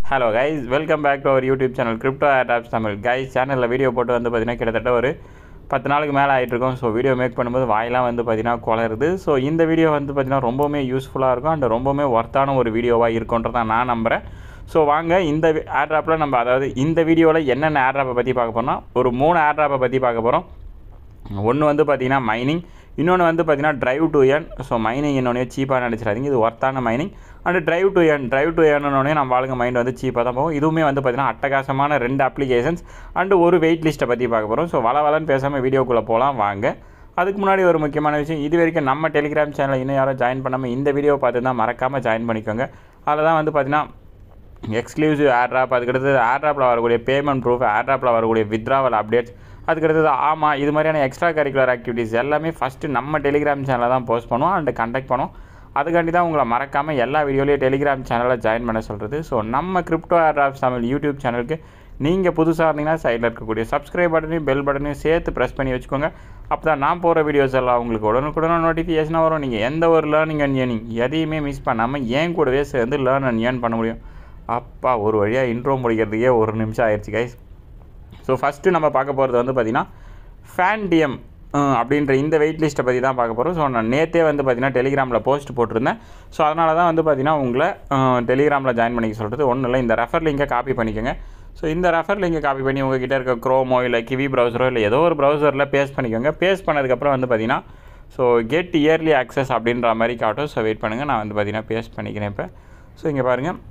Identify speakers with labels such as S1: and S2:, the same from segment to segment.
S1: hello guys welcome back to our YouTube channel crypto apps Tamil guys சேனலில் video போட்டு வந்து பார்த்தீங்கன்னா கிட்டத்தட்ட ஒரு பத்து நாளுக்கு மேலே ஆகிட்ருக்கோம் ஸோ வீடியோ மேக் பண்ணும்போது வாயெல்லாம் வந்து பார்த்தீங்கன்னா குளருது ஸோ இந்த வீடியோ வந்து பார்த்தீங்கன்னா ரொம்பவுமே யூஸ்ஃபுல்லாக இருக்கும் அண்ட் ரொம்பவுமே ஒர்த்தான ஒரு வீடியோவாக இருக்குன்றதை நான் நம்புகிறேன் ஸோ வாங்க இந்த ஆட்ராப்பில் நம்ம அதாவது இந்த வீடியோவில் என்னென்ன ஆட்ராப்பை பற்றி பார்க்க போகிறோம்னா ஒரு மூணு ஆட்ராப்பை பற்றி பார்க்க போகிறோம் ஒன்று வந்து பார்த்தீங்கன்னா மைனிங் இன்னொன்று வந்து பார்த்தீங்கன்னா drive to earn so mining இன்னொன்னே சீப்பாக நினச்சிடாதீங்க இது ஒர்த்தான mining and drive to earn drive to எண்ணோடனே நம்ம ஆளுங்க மைண்ட் வந்து சீப்பாக தான் போகும் இதுவுமே வந்து பார்த்தீங்கன்னா அட்டகாசமான ரெண்டு அப்ளிகேஷன்ஸ் அண்ட் ஒரு வெயிட் லிஸ்ட்டை பற்றி பார்க்க போகிறோம் ஸோ வள வளன்னு பேசாமல் வீடியோக்குள்ளே போகலாம் வாங்க அதுக்கு முன்னாடி ஒரு முக்கியமான விஷயம் இது வரைக்கும் நம்ம டெலிகிராம் சேனலில் இன்னும் யாரும் ஜாயின் பண்ணாமல் இந்த வீடியோ பார்த்து தான் மறக்காமல் ஜாயின் பண்ணிக்கோங்க அதில் தான் வந்து பார்த்தீங்கன்னா எக்ஸ்க்ளூசிவ் ஏர்ட்ராப் அதுக்கடுத்து ஏர்ட்ராப்பில் வரக்கூடிய பேமெண்ட் ப்ரூஃப் ஏர்ட்ராப்பில் வரக்கூடிய வித்ராவல் அப்டேட்ஸ் அதுக்கடுத்தது ஆமாம் இது மாதிரியான எக்ஸ்ட்ரா கரிக்குலர் ஆக்டிவிட்டீஸ் எல்லாமே ஃபஸ்ட்டு நம்ம டெலிகிராம் சேனலில் தான் போஸ்ட் பண்ணுவோம் அண்ட் கண்டக்ட் பண்ணுவோம் அதுக்காண்டி தான் உங்களை மறக்காமல் எல்லா வீடியோலையும் டெலிகிராம் சேனலில் ஜாயின் பண்ண சொல்கிறது ஸோ நம்ம கிரிப்டோ ஏர்ட்ராப்ஸ் தமிழ் யூடியூப் சேனலுக்கு நீங்கள் புதுசாக இருந்தீங்கன்னா சைடில் இருக்கக்கூடிய சப்ஸ்கிரைப் பட்டனையும் பெல் பட்டனையும் சேர்த்து ப்ரெஸ் பண்ணி வச்சுக்கோங்க அப்போ தான் நான் போகிற வீடியோஸ் எல்லாம் உங்களுக்கு உடனுக்குடனே நோட்டிஃபிகேஷனாக வரும் நீங்கள் எந்த ஒரு லேர்னிங் அண்ட் ஏர்னிங் எதையுமே மிஸ் பண்ணாமல் ஏன் கூடவே சேர்ந்து லேர்ன் அண்ட் ஏர்ன் பண்ண முடியும் அப்பா ஒரு வழியாக இன்ட்ரோ முடிக்கிறதுக்கே ஒரு நிமிஷம் ஆயிடுச்சு கைஸ் ஸோ ஃபஸ்ட்டு நம்ம பார்க்க போகிறது வந்து பார்த்திங்கன்னா ஃபேன்டிஎம் அப்படின்ற இந்த வெயிட் லிஸ்ட்டை பற்றி தான் பார்க்க போகிறோம் ஸோ நான் நேற்றே வந்து பார்த்திங்கன்னா டெலிகிராமில் போஸ்ட் போட்டிருந்தேன் ஸோ அதனால தான் வந்து பார்த்திங்கன்னா உங்களை டெலிகிராமில் ஜாயின் பண்ணிக்க சொல்கிறது ஒன்றும் இல்லை இந்த ரெஃபர் லிங்கை காப்பி பண்ணிக்கோங்க ஸோ இந்த ரெஃபர் லிங்கை காப்பி பண்ணி உங்கள் கிட்டே இருக்க க்ரோமோ இல்லை கிவி ப்ரௌசரோ இல்லை ஏதோ ஒரு ப்ரௌசரில் பேஸ்ட் பண்ணிக்கோங்க பேஸ்ட் பண்ணதுக்கப்புறம் வந்து பார்த்திங்கன்னா ஸோ கெட் இயர்லி ஆக்சஸ் அப்படின்ற மாதிரி காட்டும் ஸோ வெயிட் பண்ணுங்கள் நான் வந்து பார்த்திங்கன்னா பேஸ்ட் பண்ணிக்கிறேன் இப்போ ஸோ இங்கே பாருங்கள்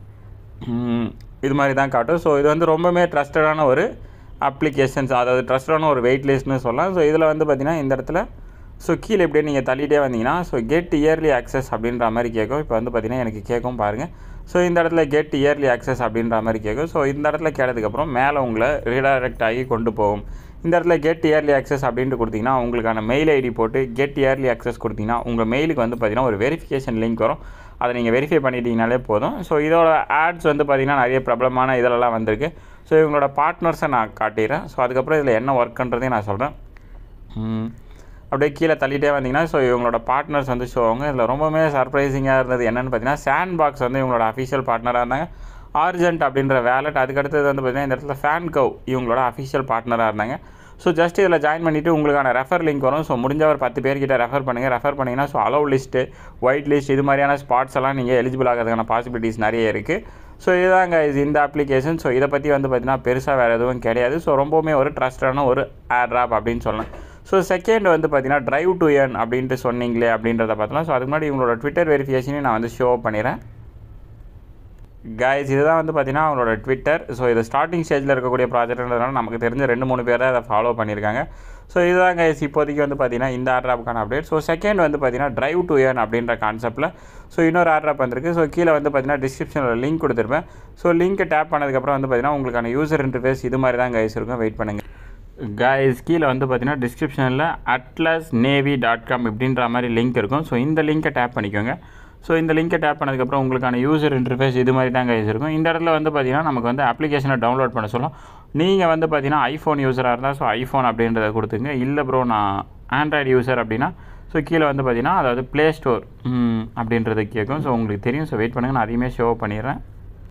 S1: இது மாதிரி தான் காட்டும் ஸோ இது வந்து ரொம்பவுமே ட்ரஸ்டடான ஒரு அப்ளிகேஷன்ஸ் அதாவது ட்ரஸ்டான ஒரு வெயிட் லிஸ்ட்னு சொல்லலாம் ஸோ இதில் வந்து பார்த்திங்கன்னா இந்த இடத்துல ஸோ கீழே எப்படியே நீங்கள் தள்ளிட்டே வந்தீங்கன்னா ஸோ கெட் இயர்லி ஆக்சஸ் அப்படின்ற மாதிரி கேட்கும் இப்போ வந்து பார்த்திங்கன்னா எனக்கு கேட்கும் பாருங்கள் ஸோ இந்த இடத்துல கெட் இயர்லி ஆக்சஸ் அப்படின்ற மாதிரி கேட்கும் ஸோ இந்த இடத்துல கேட்டதுக்கப்புறம் மேலே உங்களை ரீடைரக்ட் ஆகி கொண்டு போகும் இந்த இடத்துல கெட் இயர்லி ஆக்சஸ் அப்படின்ட்டு கொடுத்தீங்கன்னா உங்களுக்கான மெயில் ஐடி போட்டு கெட் இயர்லி ஆக்சஸ் கொடுத்தீங்கன்னா உங்கள் மெயிலுக்கு வந்து பார்த்திங்கன்னா ஒரு வெரிஃபிகேஷன் லிங்க் வரும் அதை நீங்கள் வெரிஃபை பண்ணிட்டீங்கனாலே போதும் ஸோ இதோட ஆட்ஸ் வந்து பார்த்திங்கன்னா நிறைய பிரபலமான இதிலலாம் வந்திருக்கு ஸோ இவங்களோட பார்ட்னர்ஸை நான் காட்டிடுறேன் ஸோ அதுக்கப்புறம் இதில் என்ன ஒர்க்குன்றதையும் நான் சொல்கிறேன் அப்படியே கீழே தள்ளிட்டே வந்தீங்கன்னா ஸோ இவங்களோட பார்ட்னர்ஸ் வந்து ஷோ ஆகும் இதில் ரொம்பவுமே சர்ப்ரைசிங்காக இருந்தது என்னென்னு பார்த்தீங்கன்னா சாண்ட் பாக்ஸ் வந்து இவங்களோட அஃபிஷியல் பார்ட்னராக இருந்தாங்க ஆர்ஜென்ட் அப்படின்ற வேலட் அதுக்கடுத்தது வந்து பார்த்திங்கன்னா இந்த இடத்துல ஃபேன் கவ் இவங்களோட அஃபிஷியல் பார்ட்னராக இருந்தாங்க ஸோ ஜஸ்ட் இதில் ஜாயின் பண்ணிவிட்டு உங்களுக்கான ரெஃபர் லிங்க் வரும் ஸோ முடிஞ்ச ஒரு பத்து பேர்கிட்ட ரெஃபர் பண்ணுங்கள் ரெஃபர் பண்ணிங்கன்னா so allow list white list இது மாதிரியான ஸ்பாட்ஸ் எல்லாம் நீங்கள் எலிஜிபிள் ஆகிறதுக்கான பாசிபிலிட்டிஸ் நிறைய இருக்குது ஸோ இதுதாங்க இது இந்த அப்ளிகேஷன் ஸோ இதை பற்றி வந்து பார்த்திங்கன்னா பெருசாக வேறு எதுவும் கிடையாது ஸோ ரொம்பவுமே ஒரு ட்ரஸ்டான ஒரு ஆட்ராப் அப்படின்னு சொல்லலாம் ஸோ செகண்ட் வந்து பார்த்தீங்கன்னா ட்ரைவ் டு ஏர்ன் அப்படின்ட்டு சொன்னீங்களே அப்படின்றத பார்த்தலாம் ஸோ அதுக்கு முன்னாடி இவங்களோட ட்விட்டர் வெரிஃபிகேஷனையும் நான் வந்து ஷோ பண்ணிடுறேன் கைஸ் இதுதான் வந்து பார்த்தீங்கன்னா அவங்களோட ட்விட்டர் ஸோ இது ஸ்டார்டிங் ஸ்டேஜில் இருக்கக்கூடிய ப்ராஜெக்ட்ன்றதுனால நமக்கு தெரிஞ்ச ரெண்டு மூணு பேர் தான் அதை ஃபாலோ பண்ணியிருக்காங்க ஸோ இதுதான் கைஸ் இப்போதைக்கு வந்து பார்த்தீங்கன்னா இந்த ஆட்ராப்புக்கான அப்டேட் ஸோ செகண்ட் வந்து பார்த்தீங்கன்னா ட்ரைவ் டு ஏர்ன் அப்படின்ற கான்செப்ட்டில் ஸோ இன்னொரு ஆட்ராப் வந்திருக்கு ஸோ கீழே வந்து பார்த்தீங்கன்னா டிஸ்கிரிப்ஷனில் லிங்க் கொடுத்துருப்பேன் ஸோ லிங்க்கை டேப் பண்ணதுக்கப்புறம் வந்து பார்த்தீங்கன்னா உங்களுக்கான யூசர் இன்டர்ஃபேஸ் இது மாதிரி தான் கைஸ் இருக்கும் வெயிட் பண்ணுங்கள் கைஸ் கீழே வந்து பார்த்தீங்கன்னா டிஸ்கிரிப்ஷனில் அட்லஸ் நேவி டாட் காம் இப்படின்ற மாதிரி லிங்க் இருக்கும் ஸோ இந்த லிங்க்கை டேப் பண்ணிக்கோங்க ஸோ இந்த லிங்க்கை டேப் பண்ணதுக்கப்புறம் உங்களுக்கான யூசர் இன்டர்ஃபேஸ் இது மாதிரி தான் கைஸ் இருக்கும் இந்த இடத்துல வந்து பார்த்தீங்கன்னா நமக்கு வந்து அப்ளிகேஷனை டவுன்லோட் பண்ண சொல்லும் நீங்கள் வந்து பார்த்தீங்கன்னா ஐஃபோன் யூஸராக இருந்தால் ஸோ ஐஃபோன் அப்படின்றத கொடுத்துங்க இல்லை ப்ரோ நான் ஆண்ட்ராய்டு யூஸர் அப்படின்னா ஸோ கீழே வந்து பார்த்தீங்கன்னா அதாவது ப்ளே ஸ்டோர் அப்படின்றது கேட்கும் ஸோ உங்களுக்கு தெரியும் ஸோ வெயிட் பண்ணுங்கள் நான் அதையுமே ஷோ பண்ணிடுறேன்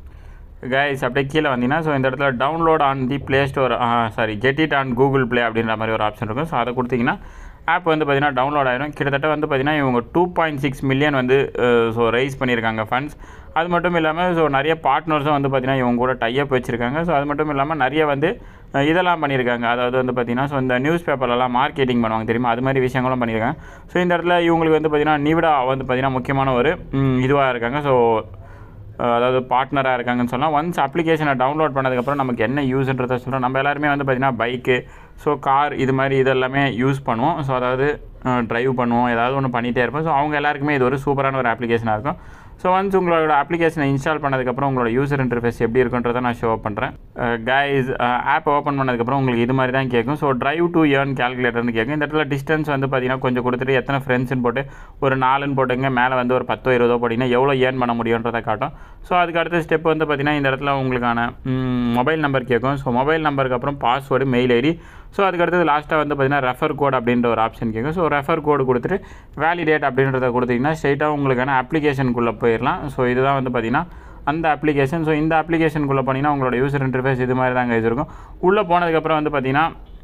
S1: கைஸ் அப்படியே கீழே வந்தீங்கன்னா ஸோ இந்த இடத்துல download on the Play Store sorry get it on Google Play அப்படின்ற மாதிரி ஒரு ஆப்ஷன் இருக்கும் ஸோ அதை கொடுத்தீங்கன்னா ஆப் வந்து பார்த்திங்கன்னா டவுன்லோட் ஆகிடும் கிட்டத்தட்ட வந்து பார்த்திங்கன்னா இவங்க டூ பாயிண்ட் சிக்ஸ் மில்லியன் வந்து ஸோ ரைஸ் பண்ணியிருக்காங்க ஃபண்ட்ஸ் அது மட்டும் இல்லாமல் ஸோ நிறைய பார்ட்னர்ஸும் வந்து பார்த்திங்கன்னா இவங்க கூட டைப் வச்சுருக்காங்க ஸோ அது மட்டும் இல்லாமல் நிறைய வந்து இதெல்லாம் பண்ணியிருக்காங்க அதாவது வந்து பார்த்திங்கன்னா ஸோ இந்த நியூஸ் பேப்பர்லலாம் மார்க்கெட்டிங் பண்ணுவாங்க தெரியுமா அது மாதிரி விஷயங்களும் பண்ணியிருக்காங்க ஸோ இந்த இடத்துல இவங்களுக்கு வந்து பார்த்திங்கன்னா நிவிடா வந்து பார்த்திங்கன்னா முக்கியமான ஒரு இதுவாக இருக்காங்க ஸோ அதாவது பார்ட்னராக இருக்காங்கன்னு சொன்னால் ஒன்ஸ் அப்ளிகேஷனை டவுன்லோட் பண்ணதுக்கப்புறம் நமக்கு என்ன யூஸ்ன்றதை சொல்கிறோம் நம்ம எல்லாருமே வந்து பார்த்திங்கன்னா பைக்கு ஸோ கார் இது மாதிரி இதெல்லாமே யூஸ் பண்ணுவோம் ஸோ அதாவது ட்ரைவ் பண்ணுவோம் ஏதாவது ஒன்று பண்ணிகிட்டே இருப்போம் ஸோ அவங்க எல்லாருக்குமே இது ஒரு சூப்பரான ஒரு அப்ளிகேஷனாக இருக்கும் ஸோ ஒன்ஸ் உங்களோட அப்ளிகேஷனை இன்ஸ்டால் பண்ணதுக்கப்புறம் உங்களோட யூசர் இன்டர்ஃபேஸ் எப்படி இருக்குன்றதை நான் ஷோ பண்ணுறேன் கைஸ் ஆப் ஓப்பன் பண்ணதுக்கப்புறம் உங்களுக்கு இது மாதிரி தான் கேட்கும் ஸோ ட்ரைவ் டு ஏர்ன் கேல்குலேட்டர்னு கேட்கும் இந்த இடத்துல டிஸ்டன்ஸ் வந்து பார்த்தீங்கன்னா கொஞ்சம் கொடுத்துட்டு எத்தனை ஃப்ரெண்ட்ஸ்னு போட்டு ஒரு நாலுன்னு போட்டுங்க மேலே வந்து ஒரு பத்தோ இருபதோ போட்டிங்கன்னா எவ்வளோ ஏர்ன் பண்ண முடியுன்றதை காட்டும் ஸோ அதுக்கு அடுத்த ஸ்டெப் வந்து பார்த்தீங்கன்னா இந்த இடத்துல உங்களுக்கான மொபைல் நம்பர் கேட்கும் ஸோ மொபைல் நம்பருக்கு அப்புறம் பாஸ்வேர்டு மெயில் ஐடி ஸோ அதுக்கடுத்தது லாஸ்ட்டாக வந்து பார்த்தீங்கன்னா ரெஃபர் கோட் அப்படின்ற ஒரு ஆப்ஷன் கேட்கும் ஸோ ரெஃபர் கோடு கொடுத்துட்டு வேலிடேட் அப்படின்றத கொடுத்தீங்கன்னா ஸ்ட்ரைட்டாக உங்களுக்கான அப்ளிகேஷனுக்குள்ளே போயிடலாம் ஸோ இதுதான் வந்து பார்த்தீங்கன்னா அந்த அப்ளிகேஷன் ஸோ இந்த அப்ளிகேஷனுக்குள்ளே போனீங்கன்னா உங்களோட யூசர் இன்டர்ஃபேஸ் இது மாதிரி தான் கைஸ் இருக்கும் உள்ளே போனதுக்கப்புறம் வந்து பார்த்தீங்கன்னா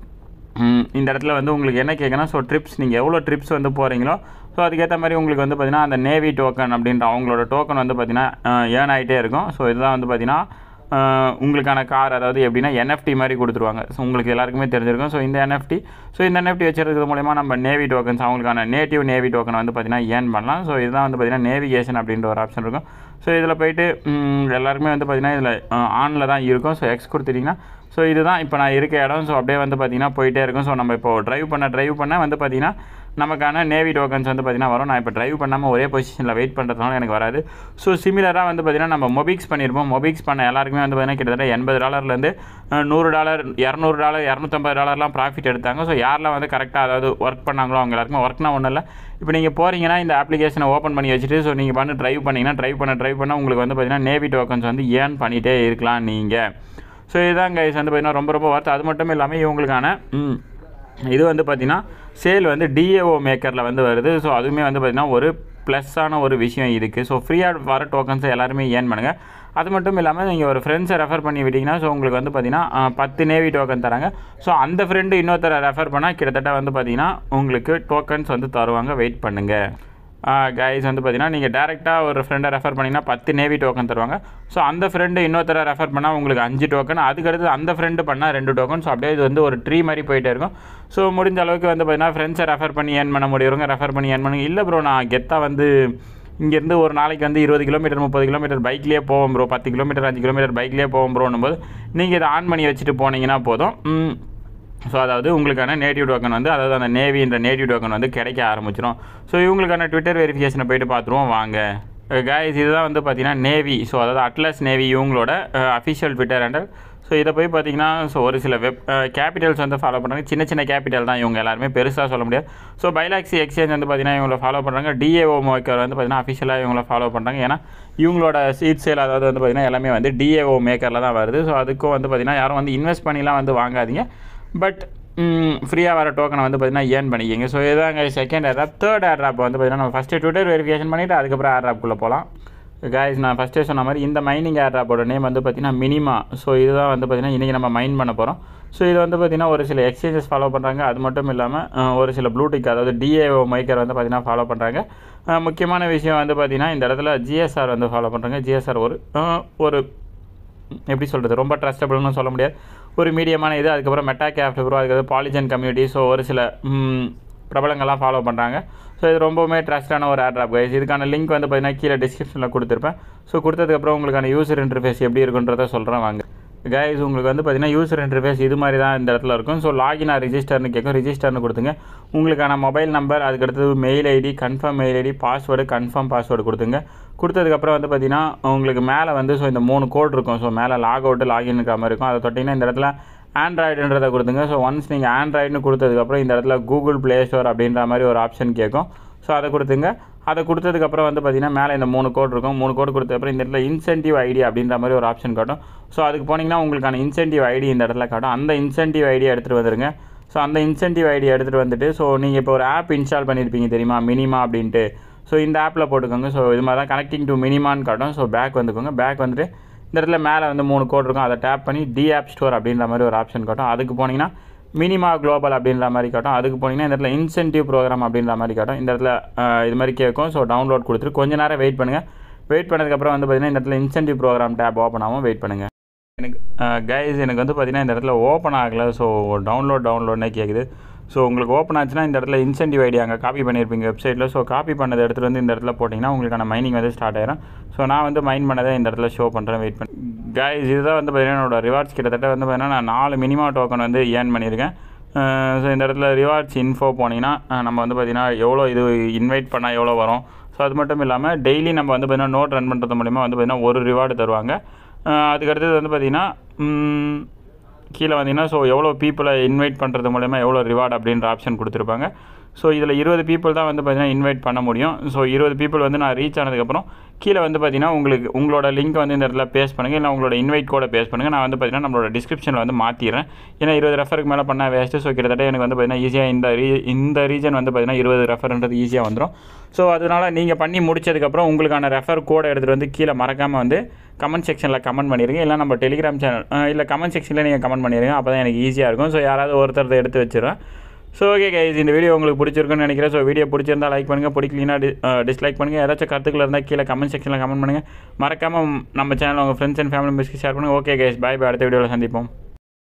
S1: ம், இந்த இடத்துல வந்து உங்களுக்கு என்ன கேட்கணும் ஸோ ட்ரிப்ஸ் நீங்கள் எவ்வளோ ட்ரிப்ஸ் வந்து போகிறீங்களோ ஸோ அதுக்கேற்ற மாதிரி உங்களுக்கு வந்து பார்த்தீங்கன்னா அந்த நேவி டோக்கன் அப்படின்ற அவங்களோட டோக்கன் வந்து பார்த்தீங்கன்னா ஏர்ன் ஆகிட்டே இருக்கும் ஸோ இதுதான் வந்து பார்த்தீங்கன்னா அஹ், உங்களுக்கான கார் அதாவது எப்படின்னா என்எஃப்டி மாதிரி கொடுத்துருவாங்க ஸோ உங்களுக்கு எல்லாருக்குமே தெரிஞ்சிருக்கும் ஸோ இந்த என்எஃப்டி ஸோ இந்த என்எஃப்டி வச்சிருக்கிறது மூலயமா நம்ம நேவி டோக்கன்ஸ் அவங்களுக்கான நேட்டிவ் நேவி டோக்கன் வந்து பார்த்தீங்கன்னா ஏர்ன் பண்ணலாம் ஸோ இதுதான் வந்து பார்த்தீங்கன்னா நேவிகேஷன் அப்படின்ற ஒரு ஆப்ஷன் இருக்கும் ஸோ இதில் போயிட்டு ம், எல்லாருக்குமே வந்து பார்த்தீங்கன்னா இதில் ஆனில் தான் இருக்கும் ஸோ எக்ஸ் கொடுத்துட்டிங்கன்னா ஸோ இதுதான் இப்போ நான் இருக்க இடம் ஸோ அப்படியே வந்து பார்த்தீங்கன்னா போயிட்டே இருக்கும் ஸோ நம்ம இப்போ டிரைவ் பண்ண டிரைவ் பண்ண வந்து பார்த்தீங்கன்னா நமக்கான நேவி டோக்கன்ஸ் வந்து பார்த்தீங்கன்னா வரும் நான் இப்போ டிரைவ் பண்ணாமல் ஒரே பொசிஷனில் வெயிட் பண்ணுறதுனால எனக்கு வராது ஸோ சிமிலராக வந்து பார்த்தீங்கன்னா நம்ம மொபிக்ஸ் பண்ணியிருப்போம் மொபிக்ஸ் பண்ண எல்லாருக்குமே வந்து பார்த்தீங்கன்னா கிட்டத்தட்ட எண்பது டாலர்லேருந்து நூறு டாலர் இரநூறு டாலர் இரநூத்தம்பது டாலர்லாம் ப்ராஃபிட் எடுத்தாங்க ஸோ யாரெல்லாம் வந்து கரெக்டாக அதாவது ஒர்க் பண்ணாங்களோ அவங்க எல்லாருக்குமே ஒர்க்னா ஒன்றும் இல்லை இப்போ நீங்கள் போகிறீங்கன்னா இந்த அப்ளிகேஷனை ஓப்பன் பண்ணி வச்சுட்டு ஸோ நீங்கள் பண்ணி டிரைவ் பண்ணிங்கன்னா டிரைவ் பண்ண டிரைவ் பண்ண உங்களுக்கு வந்து பார்த்தீங்கன்னா நேவி டோக்கன்ஸ் வந்து ஏர்ன் பண்ணிகிட்டே இருக்கலாம் நீங்கள் ஸோ இதுதான் கைஸ் வந்து பார்த்தீங்கன்னா ரொம்ப ரொம்ப ஒர்த் அது மட்டும் இல்லாமல் இவங்களுக்கான ம், இது வந்து பார்த்தீங்கன்னா சேல் வந்து டிஏஓ மேக்கரில் வந்து வருது ஸோ அதுவுமே வந்து பார்த்தீங்கன்னா ஒரு ப்ளஸ்ஸான ஒரு விஷயம் இருக்குது ஸோ ஃப்ரீயாக வர டோக்கன்ஸை எல்லாருமே ஏர்ன் பண்ணுங்கள் அது மட்டும் இல்லாமல் நீங்கள் ஒரு ஃப்ரெண்ட்ஸை ரெஃபர் பண்ணி விட்டிங்கன்னா ஸோ உங்களுக்கு வந்து பார்த்தீங்கன்னா அஹ், பத்து நேவி டோக்கன் தராங்க ஸோ அந்த ஃப்ரெண்டு இன்னொருத்தரை ரெஃபர் பண்ணால் கிட்டத்தட்ட வந்து பார்த்தீங்கன்னா உங்களுக்கு டோக்கன்ஸ் வந்து தருவாங்க வெயிட் பண்ணுங்கள் கைஸ் வந்து பார்த்தீங்கன்னா நீங்கள் டேரெக்டாக ஒரு ஃப்ரெண்டை ரெஃபர் பண்ணிங்கன்னா பத்து நேவி டோக்கன் தருவாங்க ஸோ அந்த ஃப்ரெண்டு இன்னொருத்தரை ரெஃபர் பண்ணால் உங்களுக்கு அஞ்சு டோக்கன் அதுக்கடுத்து அந்த ஃப்ரெண்டு பண்ணால் ரெண்டு டோக்கன் ஸோ அப்படியே இது வந்து ஒரு ட்ரீ மாதிரி போயிட்டே இருக்கும் ஸோ முடிஞ்ச அளவுக்கு வந்து பார்த்தீங்கன்னா ஃப்ரெண்ட்ஸை ரெஃபர் பண்ணி ஏர்ன் பண்ண முடியவங்க ரெஃபர் பண்ணி ஏர்ன் பண்ணுங்க இல்லை ப்ரோ நான் கெத்தாக வந்து இங்கேருந்து ஒரு நாளைக்கு வந்து இருபது கிலோமீட்டர் முப்பது கிலோமீட்டர் பைக்லேயே போவோம் ப்ரோ பத்து கிலோமீட்டர் அஞ்சு கிலோமீட்டர் பைக்லேயே போவோம் ப்ரோன்னும் போது நீங்கள் இதை ஆன் பண்ணி வச்சுட்டு போனீங்கன்னா போதும் ம், ஸோ அதாவது உங்களுக்கான நேட்டிவ் டோக்கன் வந்து அதாவது அந்த நேவின்ற நேட்டிவ் டோக்கன் வந்து கிடைக்க ஆரம்பிச்சிடும் ஸோ இவங்களுக்கான ட்விட்டர் வெரிஃபிகேஷனை போயிட்டு பார்த்துருவோம் வாங்க கைஸ் இதுதான் வந்து பார்த்தீங்கன்னா நேவி ஸோ அதாவது அட்லஸ் நேவி இவங்களோட அஃபிஷியல் ட்விட்டர் ஹேண்டல் ஸோ இதை போய் பார்த்தீங்கன்னா ஸோ ஒரு சில வெப் கேபிட்டல்ஸ் வந்து ஃபாலோ பண்ணுறாங்க சின்ன சின்ன கேபிட்டல் தான் இவங்க எல்லாருமே பெருசாக சொல்ல முடியாது ஸோ பைலாக்ஸி எக்ஸ்சேஞ்ச் வந்து பார்த்தீங்கன்னா இவங்கள ஃபாலோ பண்ணுறாங்க டிஏஓ மேக்கர் வந்து பார்த்தீங்கன்னா அஃபிஷியலாக இவங்கள ஃபாலோ பண்ணுறாங்க ஏன்னா இவங்களோட சீட் சேல் அதாவது வந்து பார்த்தீங்கன்னா எல்லாமே வந்து டிஏஓ மேக்கரில் தான் வருது ஸோ அதுக்கும் வந்து பார்த்தீங்கன்னா யாரும் வந்து இன்வெஸ்ட் பண்ணிலாம் வந்து வாங்காதீங்க பட் ஃப்ரீயாக வர டோக்கனை வந்து பார்த்தீங்கன்னா ஏர்ன் பண்ணிக்கிங்க ஸோ இதாங்க செகண்ட் ஏர்ட்ராப் தேர்ட் ஏர்ட்ராப் வந்து பார்த்தீங்கன்னா நம்ம ஃபஸ்ட்டு ட்விட்டர் வெரிஃபிகேஷன் பண்ணிவிட்டு அதுக்கப்புறம் ஏர்ட்ராப்குள்ளே போகலாம் guys நான் ஃபஸ்ட்டே சொன்ன மாதிரி இந்த மைனிங் ஏர்ட்ராப்போட நேம் வந்து பார்த்தீங்கன்னா மினிமா ஸோ இதுதான் வந்து பார்த்தீங்கன்னா இன்றைக்கி நம்ம மைன் பண்ண போகிறோம் ஸோ இது வந்து பார்த்தீங்கன்னா ஒரு சில எக்ஸ்சேஞ்சஸ் ஃபாலோ பண்ணுறாங்க அது மட்டும் இல்லாமல் ஒரு சில ப்ளூடிக் அதாவது டிஏஓ மைக்கர் வந்து பார்த்தீங்கன்னா ஃபாலோ பண்ணுறாங்க முக்கியமான விஷயம் வந்து பார்த்தீங்கன்னா இந்த இடத்துல ஜிஎஸ்ஆர் வந்து ஃபாலோ பண்ணுறாங்க ஜிஎஸ்ஆர் ஒரு அஹ், ஒரு எப்படி சொல்கிறது ரொம்ப ட்ரஸ்டபுள்னு சொல்ல முடியாது ஒரு மீடியமான இது அதுக்கப்புறம் மெட்டா கேஃப்ட் ப்ரோ அதுக்கப்புறம் பாலிஜன் கம்யூனிட்டி ஸோ ஒரு சில ம், பிரபலங்கள்லாம் ஃபாலோ பண்ணுறாங்க ஸோ இது ரொம்பவுமே ட்ரஸ்டான ஒரு ஆட்ராப் கைஸ் இதுக்கான லிங்க் வந்து பார்த்தீங்கன்னா கீழே டிஸ்கிரிப்ஷனில் கொடுத்துருப்பேன் ஸோ கொடுத்ததுக்கப்புறம் உங்களுக்கான யூசர் இன்டர்ஃபேஸ் எப்படி இருக்குன்றத சொல்கிறேன் வாங்க கைஸ் உங்களுக்கு வந்து பார்த்தீங்கன்னா யூசர் இன்டர்ஃபேஸ் இது மாதிரி தான் இந்த இடத்துல இருக்கும் ஸோ லாகின் ஆர் ரிஜிஸ்டர்னு கேட்கும் ரிஜிஸ்டர்னு கொடுத்துங்க உங்களுக்கான மொபைல் நம்பர் அதுக்கடுத்தது mail ID confirm mail ID password confirm password கொடுத்துங்க கொடுத்ததுக்கப்புறம் வந்து பார்த்தீங்கன்னா உங்களுக்கு மேலே வந்து ஸோ இந்த மூணு கோட் இருக்கும் ஸோ மேலே லாக் அவுட்டு லாகின்னுக்கிற மாதிரி இருக்கும் அதை தொட்டிங்கன்னா இந்த இடத்துல ஆண்ட்ராய்டுன்றதை கொடுத்துங்க ஸோ ஒன்ஸ் நீங்கள் ஆண்ட்ராய்டுன்னு கொடுத்ததுக்கப்புறம் இந்த இடத்துல கூகுள் ப்ளே ஸ்டோர் அப்படின்ற மாதிரி ஒரு ஆப்ஷன் கேட்கும் ஸோ அதை கொடுத்துங்க அதை கொடுத்ததுக்கப்புறம் வந்து பார்த்தீங்கன்னா மேலே இந்த மூணு கோட் இருக்கும் மூணு கோட் கொடுத்ததுக்கப்புறம் இந்த இடத்துல இன்சென்டிவ் ஐடி அப்படின்ற மாதிரி ஒரு ஆப்ஷன் காட்டும் ஸோ அதுக்கு போனீங்கன்னா உங்களுக்கான இன்சென்டிவ் ஐடி இந்த இடத்துல காட்டும் அந்த இன்சென்டிவ் ஐடி எடுத்துகிட்டு வந்துருங்க ஸோ அந்த இன்சென்டிவ் ஐடி எடுத்துகிட்டு வந்துட்டு ஸோ நீங்கள் இப்போ ஒரு ஆப் இன்ஸ்டால் பண்ணியிருப்பீங்க தெரியுமா மினிமா அப்படின்ட்டு ஸோ இந்த ஆப்பில் போட்டுக்கோங்க ஸோ இது மாதிரி தான் கனெக்டிங் டு மினிமான்னு காட்டும் ஸோ பேக் வந்துக்கோங்க பேக் வந்துட்டு இந்த இடத்துல மேலே வந்து மூணு கோட் இருக்கும் அதை டேப் பண்ணி டி ஆப் ஸ்டோர் அப்படின்ற மாதிரி ஒரு ஆப்ஷன் காட்டும் அதுக்கு போனீங்கன்னா மினிமா குளோபல் அப்படின்ற மாதிரி காட்டும் அதுக்கு போனீங்கன்னா இந்த இடத்துல இன்சென்டிவ் ப்ரோக்ராம் அப்படின்ற மாதிரி காட்டும் இந்த இடத்துல அஹ், இது மாதிரி கேட்கும் ஸோ டவுன்லோட் கொடுத்துட்டு கொஞ்ச நேரம் வெயிட் பண்ணுங்கள் வெயிட் பண்ணதுக்கப்புறம் வந்து பார்த்தீங்கன்னா இந்த இடத்துல இன்சென்டிவ் ப்ரோக்ராம் டேப் ஓப்பன் ஆகும் வெயிட் பண்ணுங்கள் எனக்கு கைஸ் எனக்கு வந்து பார்த்தீங்கன்னா இந்த இடத்துல ஓப்பன் ஆகலை ஸோ டவுன்லோட் டவுன்லோட்னே கேட்குது ஸோ உங்களுக்கு ஓப்பன் ஆச்சுன்னா இந்த இடத்துல இன்சென்டிவ் ஐடி அங்கே காப்பி பண்ணியிருப்பீங்க வெப்சைட்டில் ஸோ காப்பி பண்ணதை எடுத்துகிட்டு வந்து இந்த இடத்துல போட்டிங்கன்னா உங்களுக்கான மைனிங் வந்து ஸ்டார்ட் ஆயிரும் ஸோ நான் வந்து மைன் பண்ணதை இந்த இடத்துல ஷோ பண்ணுறேன் வெயிட் பண்ணி கைஸ் இதுதான் வந்து பார்த்தீங்கன்னா என்னோட ரிவார்ட்ஸ் கிட்டத்தட்ட வந்து பார்த்தீங்கன்னா நான் நாலு மினிமா டோக்கன் வந்து ஏர்ன் பண்ணியிருக்கேன் ஸோ இந்த இடத்துல ரிவார்ட்ஸ் இன்ஃபோ போனீங்கன்னா அஹ் நம்ம வந்து பார்த்தீங்கன்னா எவ்வளோ இது இன்வைட் பண்ணால் எவ்வளோ வரும் ஸோ அது மட்டும் இல்லாமல் டெய்லி நம்ம வந்து பார்த்தீங்கன்னா நோட் ரன் பண்ணுறது மூலிமா வந்து பார்த்தீங்கன்னா ஒரு ரிவார்டு தருவாங்க அஹ் அதுக்கடுத்தது வந்து பார்த்தீங்கன்னா ம், கீழே வந்தீங்கன்னா ஸோ எவ்வளோ பீப்புளை இன்வைட் பண்ணுறது மூலயமா எவ்வளோ ரிவார்டு அப்படின்ற ஆப்ஷன் கொடுத்துருப்பாங்க ஸோ இதில் இருபது பீப்புள் தான் வந்து பார்த்தீங்கன்னா இன்வைட் பண்ண முடியும் ஸோ இருபது பீப்புள் வந்து நான் ரீச் ஆனதுக்கப்புறம் கீழே வந்து பார்த்தீங்கன்னா உங்களுக்கு உங்களோட லிங்க் வந்து இந்த இடத்துல பேஸ்ட் பண்ணுங்கள் இல்லை உங்களோட இன்வைட் கோட பேஸ்ட் பண்ணுங்கள் நான் வந்து பார்த்தீங்கன்னா நம்மளோட டிஸ்கிரிப்ஷனில் வந்து மாற்றிடுறேன் ஏன்னா இருபது ரெஃபருக்கு மேலே பண்ணால் வேஸ்ட்டு ஸோ கிட்டத்தட்ட எனக்கு வந்து பார்த்தீங்கன்னா ஈஸியாக இந்த ரீ இந்த ரீஜன் வந்து பார்த்தீங்கன்னா இருபது ரெஃபர்ன்றது ஈஸியாக வந்துடும் ஸோ அதனால் நீங்கள் பண்ணி முடிச்சதுக்கப்புறம் உங்களுக்கான ரெஃபர் கோடை எடுத்துகிட்டு வந்து கீழே மறக்காமல் வந்து கமெண்ட் செக்ஷனில் கமெண்ட் பண்ணிடுங்க இல்லை நம்ம டெலிகிராம் சேனல் இல்லை கமெண்ட் செக்ஷனில் நீங்கள் கமெண்ட் பண்ணிடுங்க அப்போ தான் எனக்கு ஈஸியாக இருக்கும் ஸோ யாராவது ஒருத்தர் எடுத்து வச்சிடுறேன் ஸோ ஓகே கைஸ் இந்த வீடியோ உங்களுக்கு பிடிச்சிருக்குன்னு நினைக்கிறேன் ஸோ வீடியோ பிடிச்சிருந்தா லைக் பண்ணுங்கள் பிடிக்கலனா டி டிஸ்லைக் பண்ணுங்கள் ஏதாச்சும் கருத்துக்கள் இருந்தால் கீழே கமெண்ட் செக்ஷனில் கமெண்ட் பண்ணுங்கள் மறக்காமல் நம்ம சேனல் உங்கள் ஃப்ரெண்ட்ஸ் அண்ட் ஃபேமிலி மெம்பர்ஸ்க்கு ஷேர் பண்ணுங்கள் ஓகே கைஸ் பாய் பாய் அடுத்த வீடியோவில் சந்திப்போம்